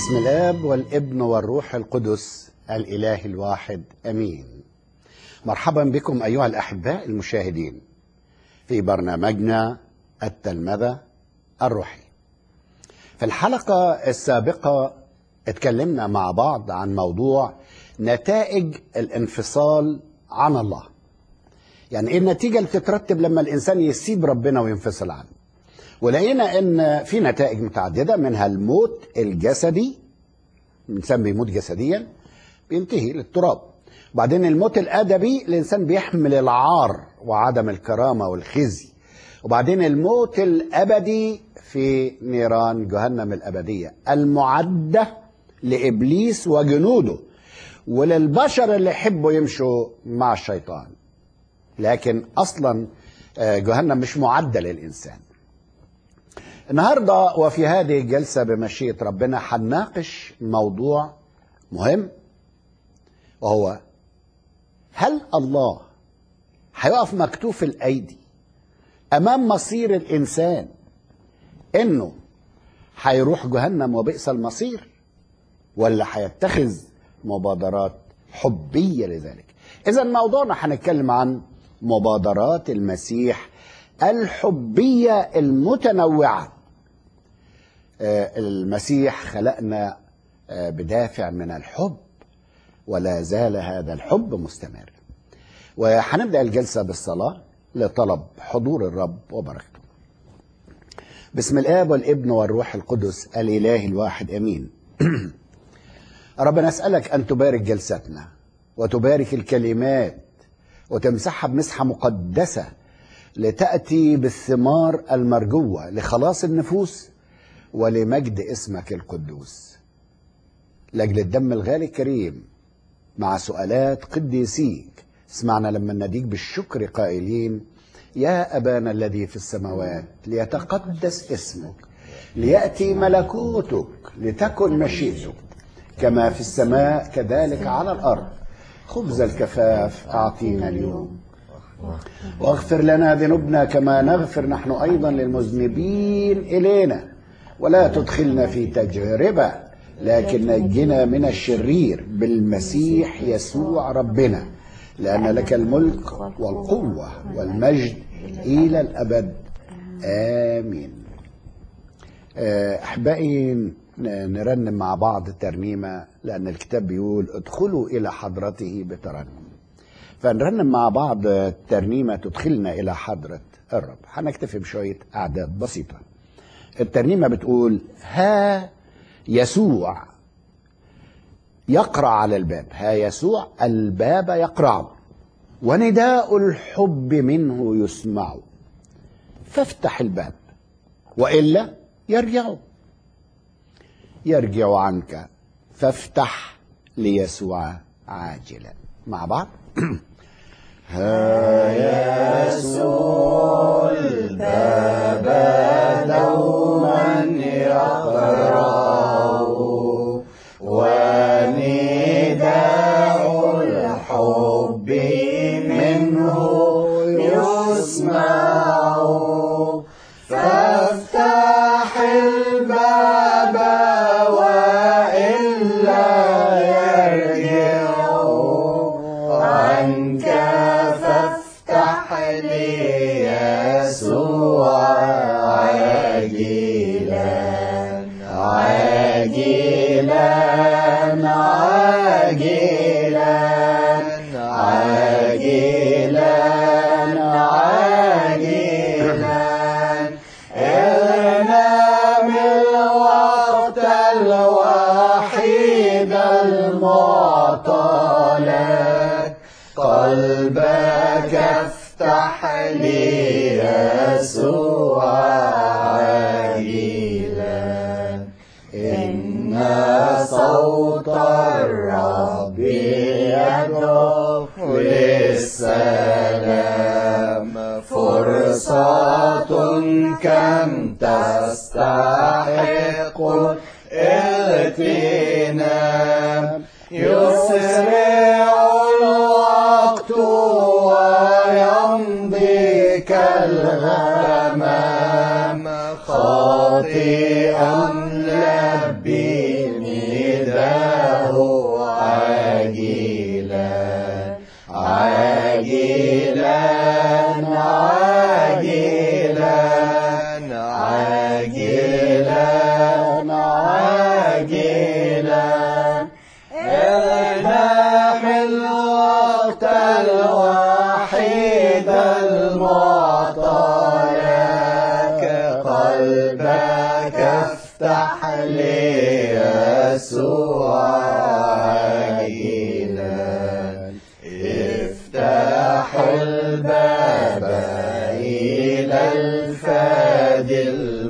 باسم الاب والابن والروح القدس الاله الواحد امين مرحبا بكم ايها الاحباء المشاهدين في برنامجنا التلمذه الروحي في الحلقه السابقه اتكلمنا مع بعض عن موضوع نتائج الانفصال عن الله يعني ايه النتيجه اللي تترتب لما الانسان يسيب ربنا وينفصل عنه ولقينا ان في نتائج متعدده منها الموت الجسدي الانسان بيموت جسديا بينتهي للتراب وبعدين الموت الادبي الانسان بيحمل العار وعدم الكرامه والخزي وبعدين الموت الابدي في نيران جهنم الابديه المعده لابليس وجنوده وللبشر اللي يحبوا يمشوا مع الشيطان لكن اصلا جهنم مش معده للانسان النهارده وفي هذه الجلسه بمشيئه ربنا هنناقش موضوع مهم وهو هل الله هيقف مكتوف الايدي امام مصير الانسان انه هيروح جهنم وبئس المصير ولا هيتخذ مبادرات حبيه لذلك اذا موضوعنا هنتكلم عن مبادرات المسيح الحبيه المتنوعه المسيح خلقنا بدافع من الحب ولا زال هذا الحب مستمر وهنبدا الجلسه بالصلاه لطلب حضور الرب وبركته بسم الاب والابن والروح القدس الاله الواحد امين ربنا اسالك ان تبارك جلستنا وتبارك الكلمات وتمسحها بمسحه مقدسه لتاتي بالثمار المرجوه لخلاص النفوس ولمجد اسمك القدوس لاجل الدم الغالي الكريم مع سؤالات قديسيك اسمعنا لما نديك بالشكر قائلين يا ابانا الذي في السماوات ليتقدس اسمك لياتي ملكوتك لتكن مشيئتك كما في السماء كذلك على الارض خبز الكفاف اعطينا اليوم واغفر لنا ذنوبنا كما نغفر نحن ايضا للمذنبين الينا ولا تدخلنا في تجربه لكن نجنا من الشرير بالمسيح يسوع ربنا لان لك الملك والقوه والمجد الى الابد امين احبائي نرنم مع بعض الترنيمه لان الكتاب بيقول ادخلوا الى حضرته بترنم فنرنم مع بعض ترنيمه تدخلنا الى حضره الرب هنكتفي بشويه اعداد بسيطه الترنيمه بتقول ها يسوع يقرع على الباب ها يسوع الباب يقرع ونداء الحب منه يسمع فافتح الباب والا يرجع يرجع عنك فافتح ليسوع عاجلا مع بعض ها يسوع الباب دوما يقرأ ونداء الحب منه يسمع فافتح الباب وإلا يرجع عنك فافتح ليسوع عاجلا عاجلا عاجلا عاجلا عاجلا اغنم الوقت الوحيد المعطى لك قلبك افتح ليسوع عاجلا إن صوت الرب يدعو للسلام فرصة كم تستحق اغتنام يسرع الوقت ويمضي كالغمام خاطئا لبي يسوع عاجلا افتحوا الباب إلى الفادي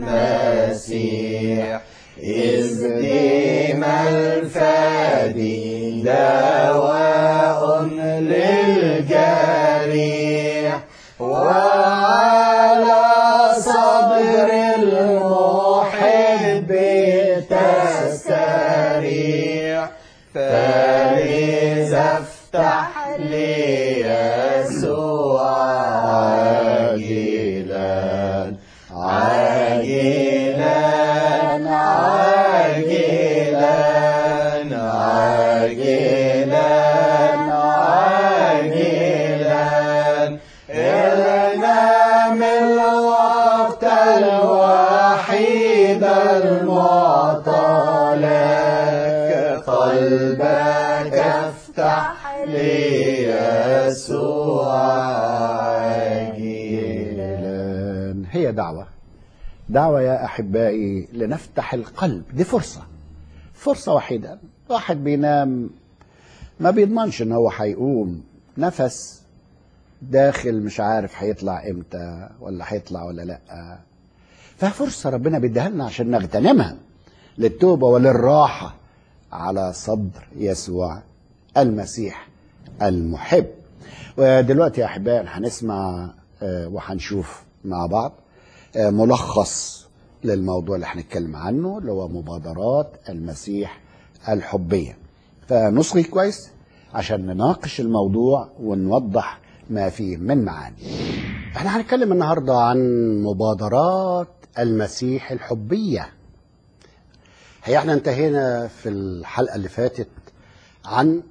المسيح إذ بما الفادي دواء للجريح وعلى صدر المحب تستريح فلذا افتح لي يسوع عاجلا عاجلا عاجلا عاجلا عاجلا إنام الوقت الوحيد المعطى لك قلبك افتح لي يسوع عاجلا هي دعوة دعوة يا أحبائي لنفتح القلب دي فرصة فرصة وحيدة واحد بينام ما بيضمنش ان هو هيقوم نفس داخل مش عارف هيطلع امتى ولا هيطلع ولا لا ففرصة ربنا بيديها لنا عشان نغتنمها للتوبة وللراحة على صدر يسوع المسيح المحب ودلوقتي يا أحبائي هنسمع آه، وهنشوف مع بعض آه، ملخص للموضوع اللي هنتكلم عنه اللي هو مبادرات المسيح الحبية فنصغي كويس عشان نناقش الموضوع ونوضح ما فيه من معاني احنا هنتكلم النهاردة عن مبادرات المسيح الحبية هي احنا انتهينا في الحلقة اللي فاتت عن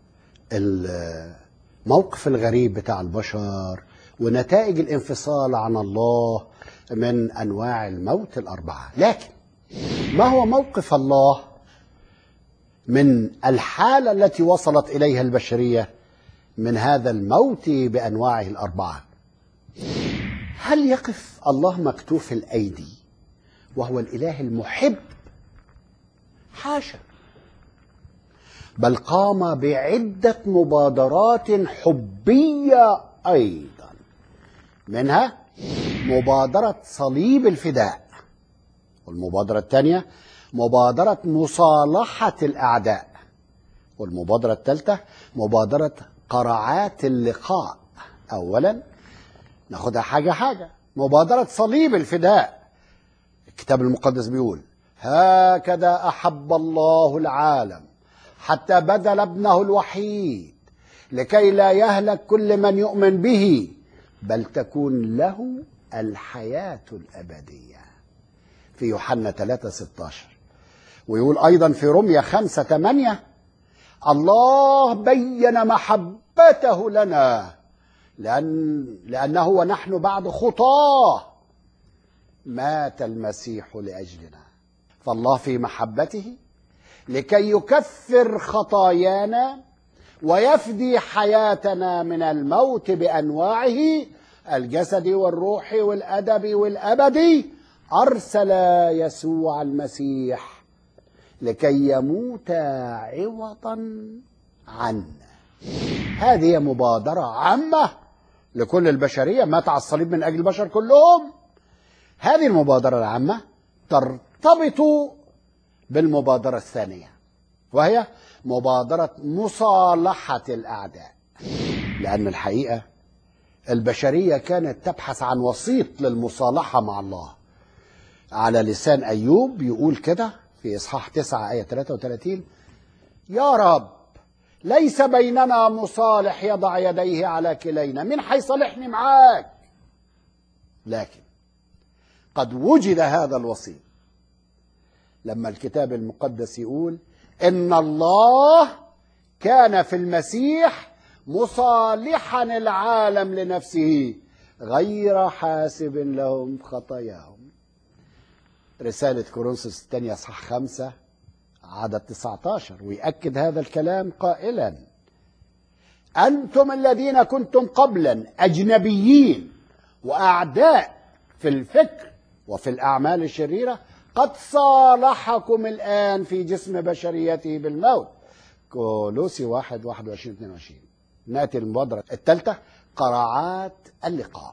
الموقف الغريب بتاع البشر ونتائج الانفصال عن الله من انواع الموت الاربعه لكن ما هو موقف الله من الحاله التي وصلت اليها البشريه من هذا الموت بانواعه الاربعه هل يقف الله مكتوف الايدي وهو الاله المحب حاشا بل قام بعده مبادرات حبيه ايضا منها مبادره صليب الفداء والمبادره الثانيه مبادره مصالحه الاعداء والمبادره الثالثه مبادره قرعات اللقاء اولا ناخدها حاجه حاجه مبادره صليب الفداء الكتاب المقدس بيقول هكذا احب الله العالم حتى بذل ابنه الوحيد لكي لا يهلك كل من يؤمن به بل تكون له الحياة الأبدية في يوحنا 3 16 ويقول أيضا في رمية 5 8 الله بين محبته لنا لأن لأنه ونحن بعد خطاه مات المسيح لأجلنا فالله في محبته لكي يكفر خطايانا ويفدي حياتنا من الموت بانواعه الجسدي والروحي والادبي والابدي ارسل يسوع المسيح لكي يموت عوضا عنا هذه مبادره عامه لكل البشريه مات على الصليب من اجل البشر كلهم هذه المبادره العامه ترتبط بالمبادره الثانيه وهي مبادرة مصالحة الأعداء لأن الحقيقة البشرية كانت تبحث عن وسيط للمصالحة مع الله على لسان أيوب يقول كده في إصحاح 9 آية 33 يا رب ليس بيننا مصالح يضع يديه على كلينا من هيصالحني معاك لكن قد وجد هذا الوسيط لما الكتاب المقدس يقول ان الله كان في المسيح مصالحا العالم لنفسه غير حاسب لهم خطاياهم رسالة كورنثوس الثانية اصحاح خمسة عدد 19 ويأكد هذا الكلام قائلا أنتم الذين كنتم قبلا أجنبيين وأعداء في الفكر وفي الأعمال الشريرة قد صالحكم الآن في جسم بشريته بالموت كولوسي 1 21 22 نأتي المبادرة الثالثة قراعات اللقاء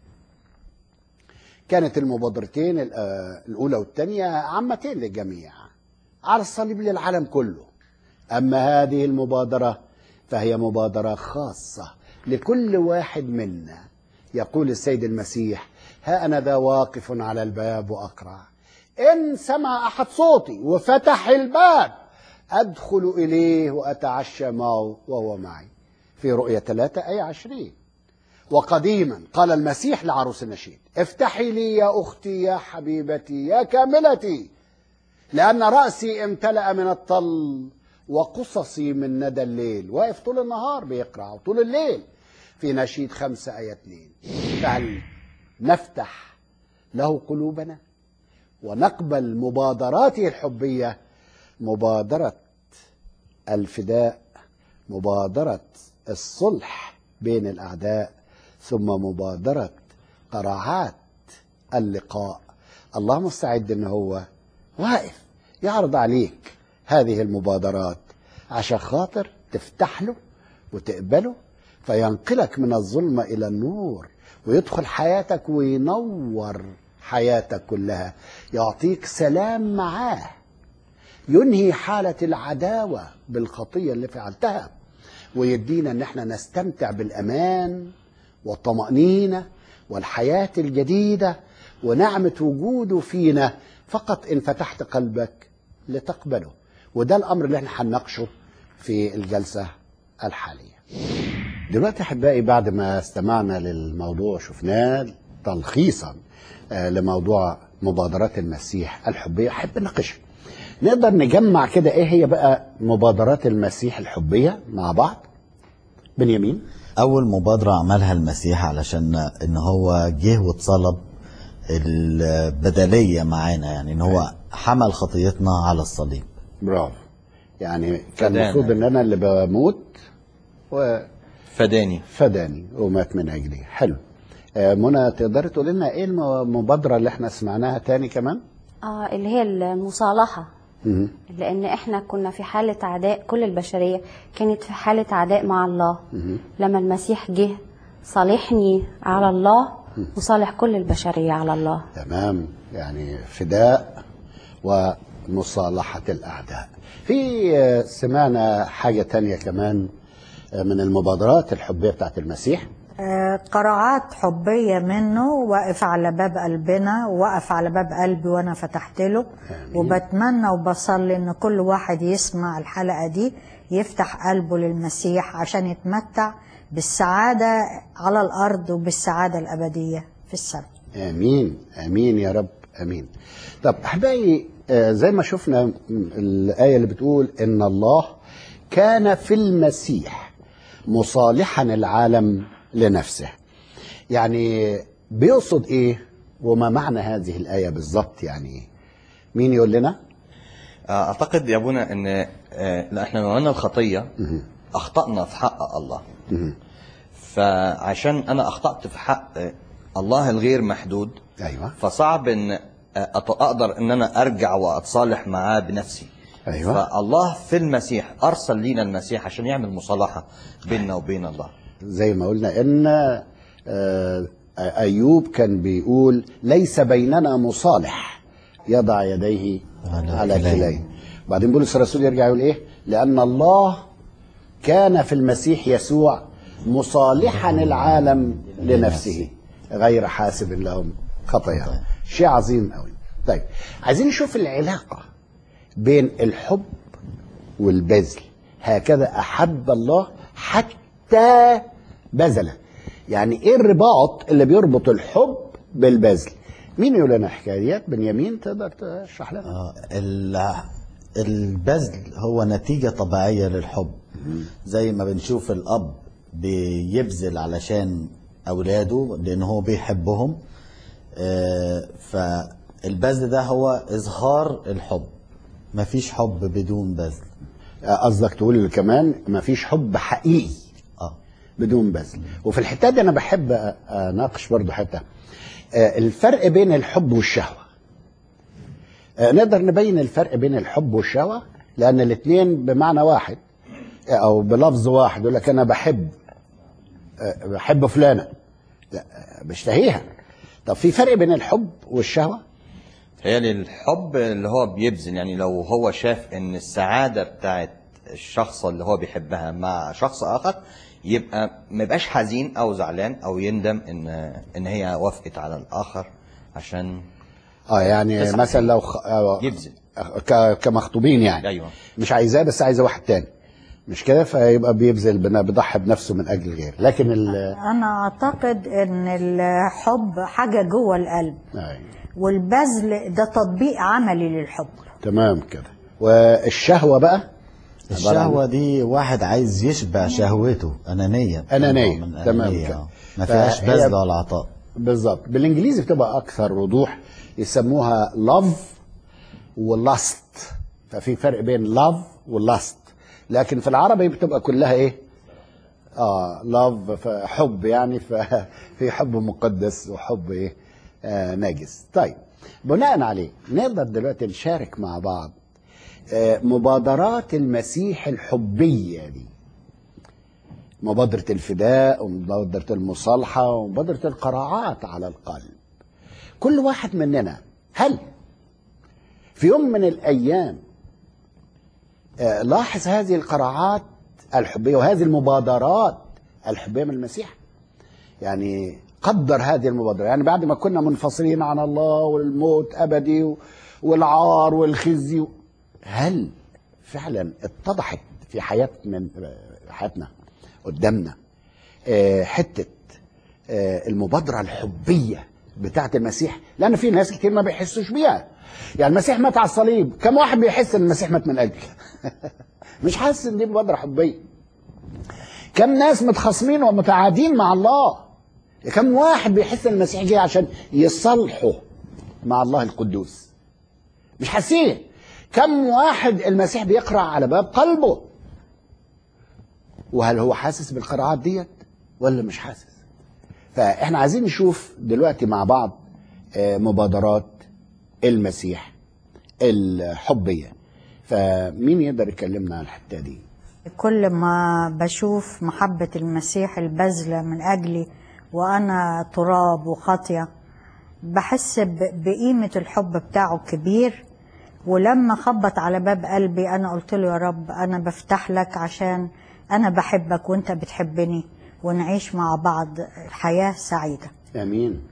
كانت المبادرتين ال- آه، الأولى والثانية عامتين للجميع على الصليب للعالم كله أما هذه المبادرة فهي مبادرة خاصة لكل واحد منا يقول السيد المسيح ها أنا ذا واقف على الباب وأقرع إن سمع أحد صوتي وفتح الباب أدخل إليه وأتعشى معه وهو معي في رؤية 3 أي عشرين وقديما قال المسيح لعروس النشيد افتحي لي يا أختي يا حبيبتي يا كاملتي لأن رأسي امتلأ من الطل وقصصي من ندى الليل واقف طول النهار بيقرأ وطول الليل في نشيد خمسة آية اتنين فهل نفتح له قلوبنا ونقبل مبادراته الحبية مبادرة الفداء مبادرة الصلح بين الأعداء ثم مبادرة قراعات اللقاء الله مستعد ان هو واقف يعرض عليك هذه المبادرات عشان خاطر تفتح له وتقبله فينقلك من الظلمة إلى النور ويدخل حياتك وينور حياتك كلها يعطيك سلام معاه ينهي حالة العداوة بالخطية اللي فعلتها ويدينا ان احنا نستمتع بالامان والطمأنينة والحياة الجديدة ونعمة وجوده فينا فقط ان فتحت قلبك لتقبله وده الامر اللي احنا هنناقشه في الجلسة الحالية دلوقتي احبائي بعد ما استمعنا للموضوع شفناه تلخيصا آه، لموضوع مبادرات المسيح الحبية احب نناقشها نقدر نجمع كده ايه هي بقى مبادرات المسيح الحبية مع بعض بنيامين أول مبادرة عملها المسيح علشان إن هو جه واتصلب البدلية معانا يعني إن هو حمل خطيتنا على الصليب برافو يعني كان فدانا. المفروض ان انا اللي بموت فداني وفداني ومات من اجلي حلو آه، منى تقدري تقول لنا ايه المبادرة اللي احنا سمعناها تاني كمان اه اللي هي المصالحة مهم. لأن احنا كنا في حالة عداء كل البشرية كانت في حالة عداء مع الله لما المسيح جه صالحني على الله وصالح كل البشرية على الله تمام يعني فداء ومصالحة الأعداء في آه، سمعنا حاجة تانية كمان آه، من المبادرات الحبية بتاعت المسيح آه، قراءات حبية منه واقف على باب قلبنا وقف على باب قلبي وانا فتحت له وبتمنى وبصلي ان كل واحد يسمع الحلقة دي يفتح قلبه للمسيح عشان يتمتع بالسعادة على الارض وبالسعادة الابدية في السماء امين امين يا رب امين طب احبائي آه، زي ما شفنا م- الايه اللي بتقول ان الله كان في المسيح مصالحا العالم لنفسه يعني بيقصد ايه وما معنى هذه الايه بالظبط يعني مين يقول لنا آه، اعتقد يا ابونا ان آه، لا احنا لما عملنا الخطيه اخطانا في حق الله فعشان انا اخطات في حق آه، الله الغير محدود ايوه فصعب ان آه، أط- اقدر ان انا ارجع واتصالح معاه بنفسي أيوة. فالله في المسيح ارسل لينا المسيح عشان يعمل مصالحه بيننا وبين الله زي ما قلنا ان آه، ايوب كان بيقول ليس بيننا مصالح يضع يديه على على كليه. كليه بعدين بولس الرسول يرجع يقول ايه لان الله كان في المسيح يسوع مصالحا العالم لنفسه غير حاسب لهم خطاياهم شيء عظيم قوي طيب عايزين نشوف العلاقه بين الحب والبذل هكذا احب الله حتى بذل يعني ايه الرباط اللي بيربط الحب بالبذل مين يقول لنا حكايات بنيامين تقدر تشرح لنا آه، ال- البذل هو نتيجة طبيعية للحب زي ما بنشوف الأب بيبذل علشان أولاده لأن هو بيحبهم آه، فالبذل ده هو إظهار الحب مفيش حب بدون بذل قصدك تقول كمان مفيش حب حقيقي اه بدون بذل وفي الحته دي انا بحب اناقش برضو حته آه، الفرق بين الحب والشهوه آه، نقدر نبين الفرق بين الحب والشهوة لأن الاثنين بمعنى واحد آه، أو بلفظ واحد يقول لك أنا بحب آه، بحب فلانة لا آه، بشتهيها طب في فرق بين الحب والشهوة هي الحب اللي هو بيبذل يعني لو هو شاف ان السعاده بتاعت الشخص اللي هو بيحبها مع شخص اخر يبقى ما يبقاش حزين او زعلان او يندم ان ان هي وافقت على الاخر عشان اه يعني بس مثلا لو خ... آه، يبذل. ك... كمخطوبين يعني ايوه مش عايزاه بس عايزه واحد تاني مش كده فيبقى بيبذل بنا- بيضحي بنفسه من اجل الغير لكن ال انا اعتقد ان الحب حاجه جوه القلب آه. والبذل ده تطبيق عملي للحب تمام كده والشهوه بقى الشهوة دي واحد عايز يشبع شهوته أنانية أنانية، من تمام أنانية، كده. آه. ما فيهاش فهي- بذل ولا عطاء بالظبط بالانجليزي بتبقى اكثر وضوح يسموها لاف ولاست ففي فرق بين لاف ولاست لكن في العربي بتبقى كلها ايه اه لاف حب يعني ففي حب مقدس وحب ايه آه نجس طيب بناء عليه نقدر دلوقتي نشارك مع بعض آه مبادرات المسيح الحبيه دي مبادرة الفداء ومبادرة المصالحة ومبادرة القراعات على القلب كل واحد مننا هل في يوم من الأيام آه، لاحظ هذه القراعات الحبية وهذه المبادرات الحبية من المسيح يعني قدر هذه المبادرة يعني بعد ما كنا منفصلين عن الله والموت أبدي و- والعار والخزي هل فعلا اتضحت في حياة من حياتنا قدامنا آه، حتة آه، المبادرة الحبية بتاعة المسيح لأن في ناس كتير ما بيحسوش بيها يعني المسيح مات على الصليب كم واحد بيحس ان المسيح مات من أجلي مش حاسس ان دي مبادرة حبية كم ناس متخاصمين ومتعادين مع الله كم واحد بيحس ان المسيح جه عشان يصالحه مع الله القدوس مش حاسين كم واحد المسيح بيقرع على باب قلبه وهل هو حاسس بالقراءات ديت ولا مش حاسس فاحنا عايزين نشوف دلوقتي مع بعض آه، مبادرات المسيح الحبية فمين يقدر يكلمنا عن الحتة دي كل ما بشوف محبة المسيح البذلة من أجلي وأنا تراب وخاطية بحس ب- بقيمة الحب بتاعه كبير ولما خبط على باب قلبي أنا قلت له يا رب أنا بفتح لك عشان أنا بحبك وأنت بتحبني ونعيش مع بعض حياة سعيدة امين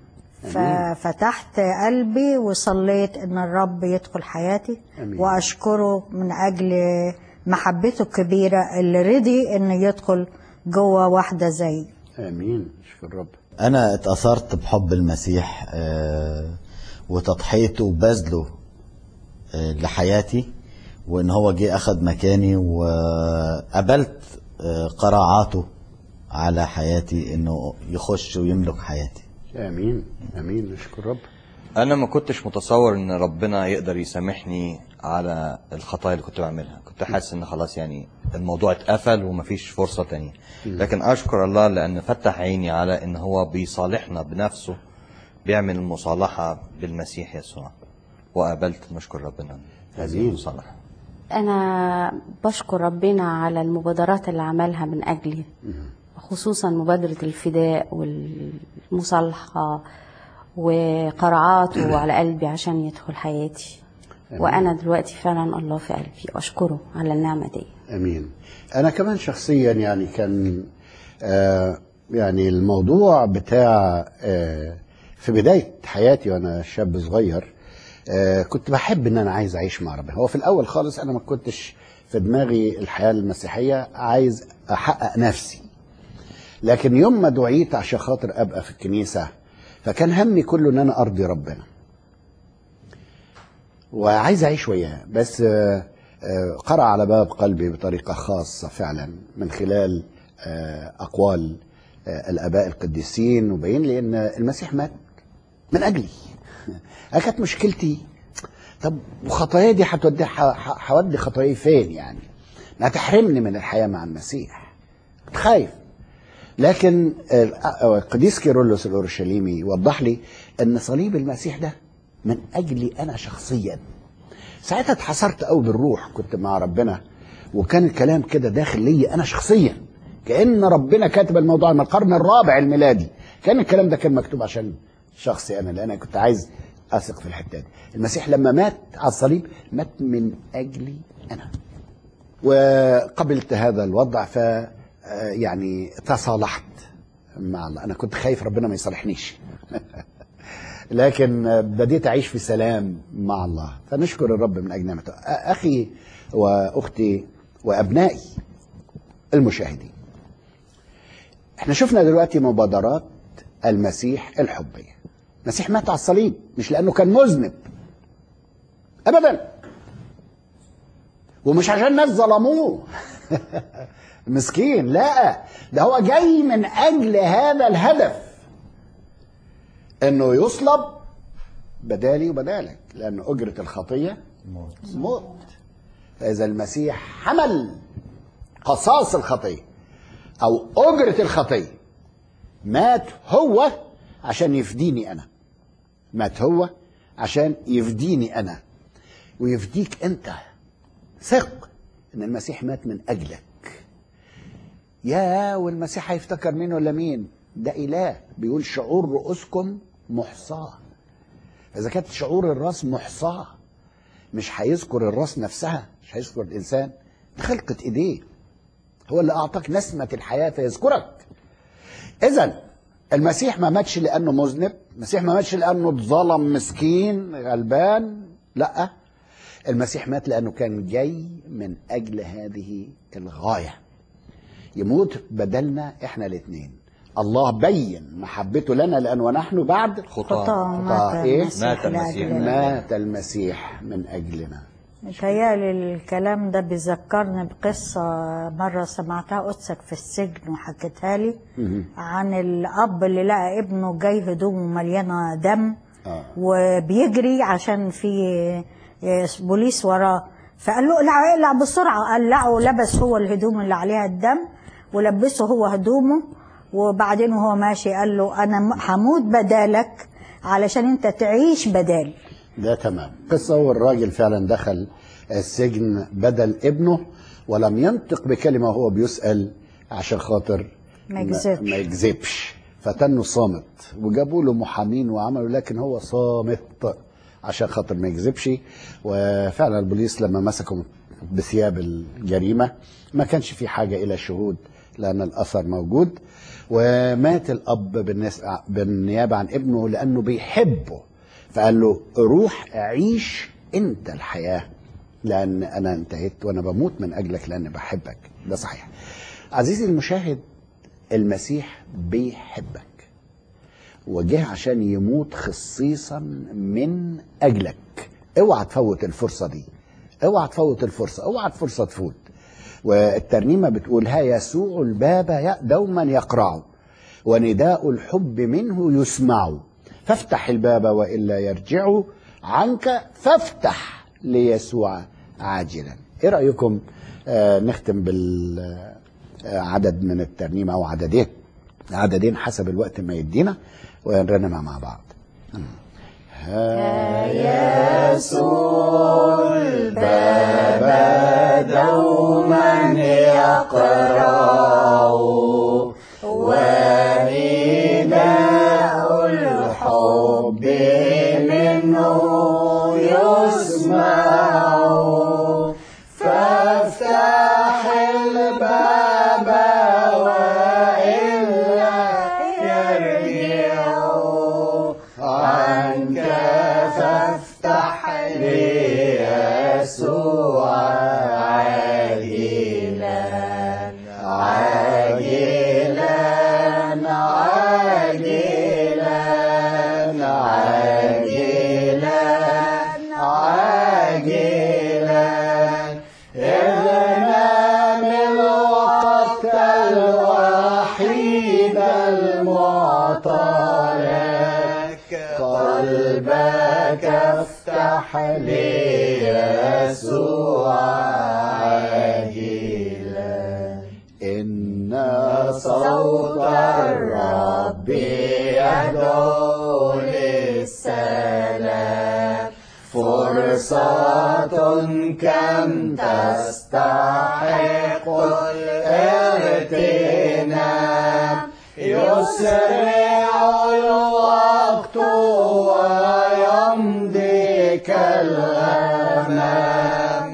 ففتحت قلبي وصليت ان الرب يدخل حياتي أمين. واشكره من اجل محبته الكبيره اللي رضي ان يدخل جوه واحده زي امين شكر الرب أنا اتأثرت بحب المسيح آه، وتضحيته وبذله آه، لحياتي وإن هو جه أخد مكاني وقبلت آه، قراعاته على حياتي إنه يخش ويملك حياتي امين امين نشكر الرب انا ما كنتش متصور ان ربنا يقدر يسامحني على الخطايا اللي كنت بعملها كنت حاسس ان خلاص يعني الموضوع اتقفل ومفيش فرصة تانية لكن اشكر الله لان فتح عيني على ان هو بيصالحنا بنفسه بيعمل المصالحة بالمسيح يسوع وقابلت نشكر ربنا هذه آمين. المصالحة أنا بشكر ربنا على المبادرات اللي عملها من أجلي خصوصا مبادرة الفداء والمصالحة وقرعاته على قلبي عشان يدخل حياتي وأنا دلوقتي فعلا الله في قلبي أشكره على النعمة دي امين انا كمان شخصيا يعني كان آه يعني الموضوع بتاع آه في بدايه حياتي وانا شاب صغير آه كنت بحب ان انا عايز اعيش مع ربنا هو في الاول خالص انا ما كنتش في دماغي الحياه المسيحيه عايز احقق نفسي لكن يوم ما دعيت عشان خاطر ابقى في الكنيسه فكان همي كله ان انا ارضي ربنا وعايز اعيش وياه بس آه، آه، قرأ على باب قلبي بطريقة خاصة فعلا من خلال آه، أقوال آه، الآباء القديسين وبين لي إن المسيح مات من أجلي أنا كانت مشكلتي طب وخطاياي دي هتودي ح- ح- هودي خطاياي فين يعني؟ ما هتحرمني من الحياة مع المسيح كنت خايف لكن آه، القديس كيرلس الأورشليمي وضح لي أن صليب المسيح ده من أجلي أنا شخصيا ساعتها اتحصرت قوي بالروح كنت مع ربنا وكان الكلام كده داخل لي انا شخصيا كان ربنا كاتب الموضوع من القرن الرابع الميلادي كان الكلام ده كان مكتوب عشان شخصي انا لان انا كنت عايز اثق في الحته دي المسيح لما مات على الصليب مات من اجلي انا وقبلت هذا الوضع ف آه، يعني تصالحت مع الله انا كنت خايف ربنا ما يصالحنيش لكن آه، بديت اعيش في سلام مع الله فنشكر الرب من اجل نعمته أ- اخي واختي وابنائي المشاهدين احنا شفنا دلوقتي مبادرات المسيح الحبيه المسيح مات على الصليب مش لانه كان مذنب ابدا ومش عشان ناس ظلموه مسكين لا ده هو جاي من اجل هذا الهدف انه يصلب بدالي وبدالك لان اجره الخطيه موت موت فاذا المسيح حمل قصاص الخطيه او اجره الخطيه مات هو عشان يفديني انا مات هو عشان يفديني انا ويفديك انت ثق ان المسيح مات من اجلك يا والمسيح هيفتكر مين ولا مين ده اله بيقول شعور رؤوسكم محصاه اذا كانت شعور الراس محصاه مش هيذكر الراس نفسها مش هيذكر الانسان دي خلقه ايديه هو اللي اعطاك نسمه الحياه فيذكرك اذا المسيح ما ماتش لانه مذنب المسيح ما ماتش لانه اتظلم مسكين غلبان لا المسيح مات لانه كان جاي من اجل هذه الغايه يموت بدلنا احنا الاثنين الله بين محبته لنا لان ونحن بعد خطاه خطاه مات إيه؟ المسيح مات المسيح. لأجلنا. مات المسيح من اجلنا متهيألي الكلام ده بيذكرني بقصة مرة سمعتها قدسك في السجن وحكيتها لي عن الأب اللي لقى ابنه جاي هدومه مليانة دم آه. وبيجري عشان في بوليس وراه فقال له اقلع اقلع بسرعة قلعه لبس هو الهدوم اللي عليها الدم ولبسه هو هدومه وبعدين وهو ماشي قال له أنا م- هموت بدالك علشان أنت تعيش بدالي ده تمام قصة والراجل فعلا دخل السجن بدل ابنه ولم ينطق بكلمة وهو بيسأل عشان خاطر ما يكذبش. ما يكذبش فتنه صامت وجابوا له محامين وعملوا لكن هو صامت عشان خاطر ما يكذبش وفعلا البوليس لما مسكوا بثياب الجريمة ما كانش في حاجة إلى شهود لأن الأثر موجود ومات الأب بالنس- بالنيابة عن ابنه لأنه بيحبه فقال له روح عيش أنت الحياة لأن أنا انتهيت وأنا بموت من أجلك لأن بحبك ده صحيح عزيزي المشاهد المسيح بيحبك وجه عشان يموت خصيصا من اجلك اوعى تفوت الفرصه دي اوعى تفوت الفرصه اوعى الفرصه تفوت والترنيمه بتقول ها يسوع الباب ي- دوما يقرع ونداء الحب منه يسمع فافتح الباب والا يرجع عنك فافتح ليسوع عاجلا ايه رايكم آه نختم بالعدد من الترنيمه او عددين عددين حسب الوقت ما يدينا ونرنمها مع بعض دوما يقرأ ونداء الحب منه يسمع فافتح الباب وإلا يرجع عنك فافتح ليسوع عاجلا عاجلا عاجلا عاجلا عاجلا إذ نام الوقت الوحيد المعطى لك قلبك افتح ليسوع عاجلا إن صوت الرب يدعو للسلام فرصة كم تستحق الاغتنام يسرع الوقت ويمضي كالغمام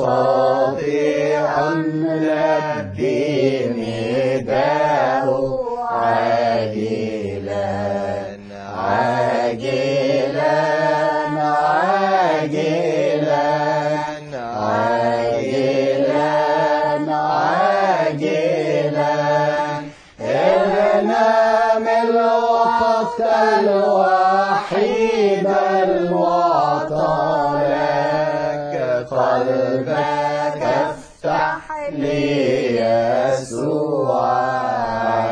خاطئا لبي نداء عاجلا عاجلا عاجلا عاجلا عاجلا اغنم الوقت الوحيد المعطى لك قلبك افتح ليسوع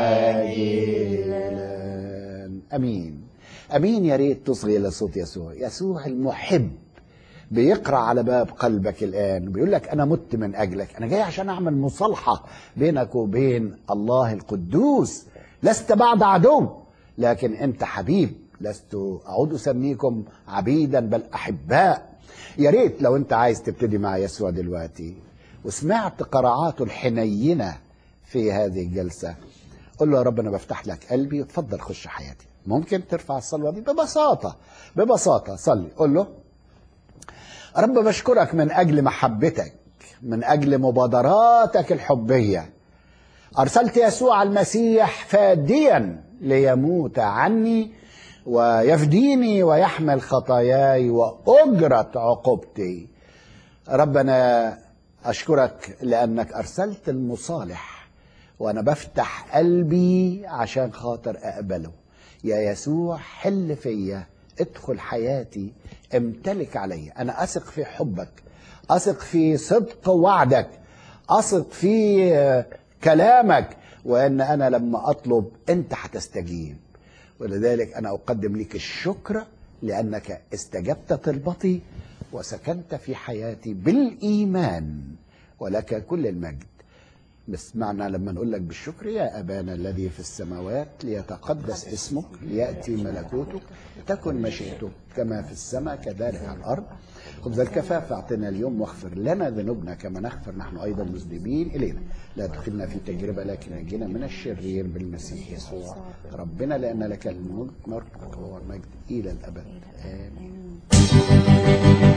عاجلا امين امين يا ريت تصغي الى صوت يسوع يسوع المحب بيقرا على باب قلبك الان بيقول لك انا مت من اجلك انا جاي عشان اعمل مصالحه بينك وبين الله القدوس لست بعد عدو لكن انت حبيب لست اعود اسميكم عبيدا بل احباء يا ريت لو انت عايز تبتدي مع يسوع دلوقتي وسمعت قراءاته الحنينه في هذه الجلسه قل له يا رب انا بفتح لك قلبي وتفضل خش حياتي ممكن ترفع الصلوه دي ببساطه ببساطه صلي قل له رب بشكرك من اجل محبتك من اجل مبادراتك الحبيه ارسلت يسوع المسيح فاديا ليموت عني ويفديني ويحمل خطاياي واجره عقوبتي ربنا اشكرك لانك ارسلت المصالح وانا بفتح قلبي عشان خاطر اقبله يا يسوع حل فيا ادخل حياتي امتلك عليا انا اثق في حبك اثق في صدق وعدك اثق في آه، كلامك وان انا لما اطلب انت هتستجيب ولذلك انا اقدم لك الشكر لانك استجبت طلبتي وسكنت في حياتي بالايمان ولك كل المجد بس معنى لما نقول لك بالشكر يا أبانا الذي في السماوات ليتقدس اسمك ليأتي ملكوتك تكن مشيئتك كما في السماء كذلك على الأرض خبز الكفاف أعطنا اليوم واغفر لنا ذنوبنا كما نغفر نحن أيضا مذنبين إلينا لا تدخلنا في تجربة لكن نجينا من الشرير بالمسيح يسوع ربنا لأن لك الملك والقوة والمجد إلى الأبد آمين